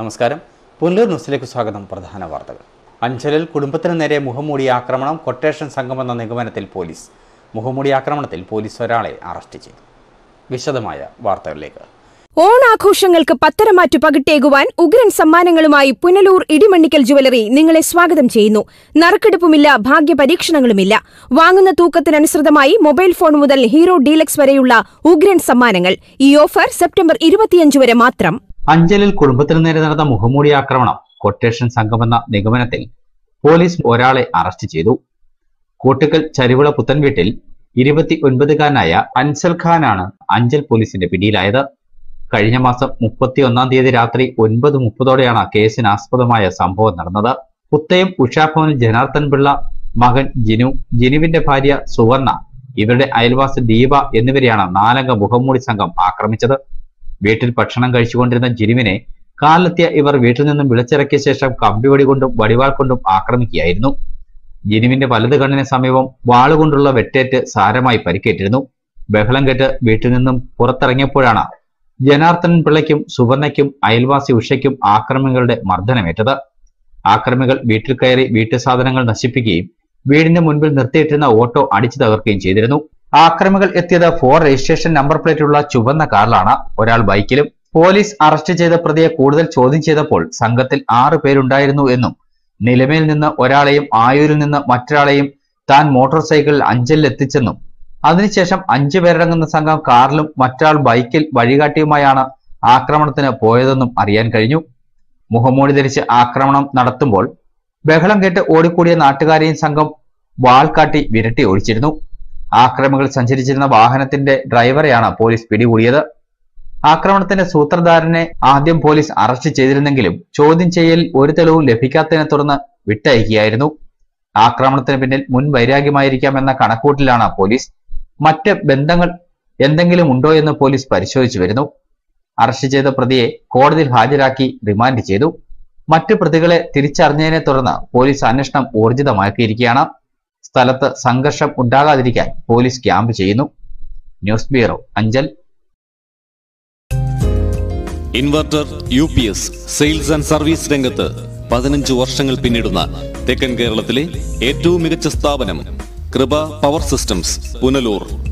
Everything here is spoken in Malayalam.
നമസ്കാരം പുനലൂർ ന്യൂസിലേക്ക് സ്വാഗതം പ്രധാന വാർത്തകൾ അഞ്ചലിൽ കുടുംബത്തിന് നേരെ മുഖംമൂടി ആക്രമണം കൊട്ടേഷൻ സംഘമെന്ന നിഗമനത്തിൽ പോലീസ് മുഖംമൂടി ആക്രമണത്തിൽ പോലീസ് ഒരാളെ അറസ്റ്റ് ചെയ്തു വിശദമായ വാർത്തകളിലേക്ക് ഓണാഘോഷങ്ങൾക്ക് പത്തരമാറ്റു പകിട്ടേകുവാൻ ഉഗ്രൻ സമ്മാനങ്ങളുമായി പുനലൂർ ഇടിമണ്ണിക്കൽ ജുവലറി നിങ്ങളെ സ്വാഗതം ചെയ്യുന്നു നറുക്കെടുപ്പുമില്ല ഭാഗ്യപരീക്ഷണങ്ങളുമില്ല വാങ്ങുന്ന തൂക്കത്തിനനുസൃതമായി മൊബൈൽ ഫോൺ മുതൽ ഹീറോ ഡീലക്സ് വരെയുള്ള ഉഗ്രൻ സമ്മാനങ്ങൾ ഈ ഓഫർ സെപ്റ്റംബർ ഇരുപത്തിയഞ്ച് വരെ മാത്രം അഞ്ചലിൽ കുടുംബത്തിന് നേരെ നടന്ന മുഖംമൂടി ആക്രമണം കൊട്ടേഷൻ സംഘമെന്ന നിഗമനത്തിൽ പോലീസ് ഒരാളെ അറസ്റ്റ് ചെയ്തു കൂട്ടുക്കൽ ചരിവിള പുത്തൻവീട്ടിൽ ഇരുപത്തി ഒൻപതുകാരനായ അൻസൽ ഖാനാണ് അഞ്ചൽ പോലീസിന്റെ പിടിയിലായത് കഴിഞ്ഞ മാസം മുപ്പത്തി ഒന്നാം തീയതി രാത്രി ഒൻപത് മുപ്പതോടെയാണ് കേസിന് ആസ്പദമായ സംഭവം നടന്നത് പുത്തയം ഉഷാഭവനിൽ ജനാർദ്ദൻ പിള്ള മകൻ ജിനു ജിനുവിന്റെ ഭാര്യ സുവർണ ഇവരുടെ അയൽവാസി ദീപ എന്നിവരെയാണ് നാലംഗ മുഖംമൂടി സംഘം ആക്രമിച്ചത് വീട്ടിൽ ഭക്ഷണം കഴിച്ചുകൊണ്ടിരുന്ന ജിനുവിനെ കാലിലെത്തിയ ഇവർ വീട്ടിൽ നിന്നും വിളിച്ചിറക്കിയ ശേഷം കമ്പിവടി കൊണ്ടും വടിവാൾ കൊണ്ടും ആക്രമിക്കുകയായിരുന്നു ജിനുവിന്റെ വലത് കണ്ണിന് സമീപം വാളുകൊണ്ടുള്ള വെട്ടേറ്റ് സാരമായി പരിക്കേറ്റിരുന്നു ബഹളം കേട്ട് വീട്ടിൽ നിന്നും പുറത്തിറങ്ങിയപ്പോഴാണ് ജനാർദ്ദൻ പിള്ളയ്ക്കും സുവർണയ്ക്കും അയൽവാസി ഉഷയ്ക്കും ആക്രമികളുടെ മർദ്ദനമേറ്റത് ആക്രമികൾ വീട്ടിൽ കയറി വീട്ടു സാധനങ്ങൾ നശിപ്പിക്കുകയും വീടിന്റെ മുൻപിൽ നിർത്തിയിട്ടിരുന്ന ഓട്ടോ അടിച്ചു തകർക്കുകയും ചെയ്തിരുന്നു ആക്രമികൾ എത്തിയത് ഫോർ രജിസ്ട്രേഷൻ നമ്പർ പ്ലേറ്റുള്ള ചുവന്ന കാറിലാണ് ഒരാൾ ബൈക്കിലും പോലീസ് അറസ്റ്റ് ചെയ്ത പ്രതിയെ കൂടുതൽ ചോദ്യം ചെയ്തപ്പോൾ സംഘത്തിൽ ആറ് പേരുണ്ടായിരുന്നു എന്നും നിലമേൽ നിന്ന് ഒരാളെയും ആയൂരിൽ നിന്ന് മറ്റൊരാളെയും താൻ മോട്ടോർ സൈക്കിളിൽ അഞ്ചലിൽ എത്തിച്ചെന്നും അതിനുശേഷം അഞ്ചു പേരടങ്ങുന്ന സംഘം കാറിലും മറ്റൊരാൾ ബൈക്കിൽ വഴികാട്ടിയുമായാണ് ആക്രമണത്തിന് പോയതെന്നും അറിയാൻ കഴിഞ്ഞു മുഖംമൂടി ധരിച്ച് ആക്രമണം നടത്തുമ്പോൾ ബഹളം കേട്ട് ഓടിക്കൂടിയ നാട്ടുകാരെയും സംഘം വാൾ കാട്ടി വിരട്ടി ഓടിച്ചിരുന്നു ആക്രമികൾ സഞ്ചരിച്ചിരുന്ന വാഹനത്തിന്റെ ഡ്രൈവറെയാണ് പോലീസ് പിടികൂടിയത് ആക്രമണത്തിന്റെ സൂത്രധാരനെ ആദ്യം പോലീസ് അറസ്റ്റ് ചെയ്തിരുന്നെങ്കിലും ചോദ്യം ചെയ്യലിൽ ഒരു തെളിവും ലഭിക്കാത്തതിനെ തുടർന്ന് വിട്ടയക്കുകയായിരുന്നു ആക്രമണത്തിന് പിന്നിൽ മുൻ വൈരാഗ്യമായിരിക്കാം എന്ന കണക്കൂട്ടിലാണ് പോലീസ് മറ്റ് ബന്ധങ്ങൾ എന്തെങ്കിലും ഉണ്ടോ എന്ന് പോലീസ് പരിശോധിച്ചു വരുന്നു അറസ്റ്റ് ചെയ്ത പ്രതിയെ കോടതിയിൽ ഹാജരാക്കി റിമാൻഡ് ചെയ്തു മറ്റ് പ്രതികളെ തിരിച്ചറിഞ്ഞതിനെ തുടർന്ന് പോലീസ് അന്വേഷണം ഊർജിതമാക്കിയിരിക്കുകയാണ് സ്ഥലത്ത് സംഘർഷം ഉണ്ടാകാതിരിക്കാൻ പോലീസ് ക്യാമ്പ് ചെയ്യുന്നു news bureau Anchal inverter U P S sales and service രംഗത്ത് പതിനഞ്ച് വർഷങ്ങൾ പിന്നിടുന്ന തെക്കൻ കേരളത്തിലെ ഏറ്റവും മികച്ച സ്ഥാപനം കൃപ പവർ സിസ്റ്റംസ് പുനലൂർ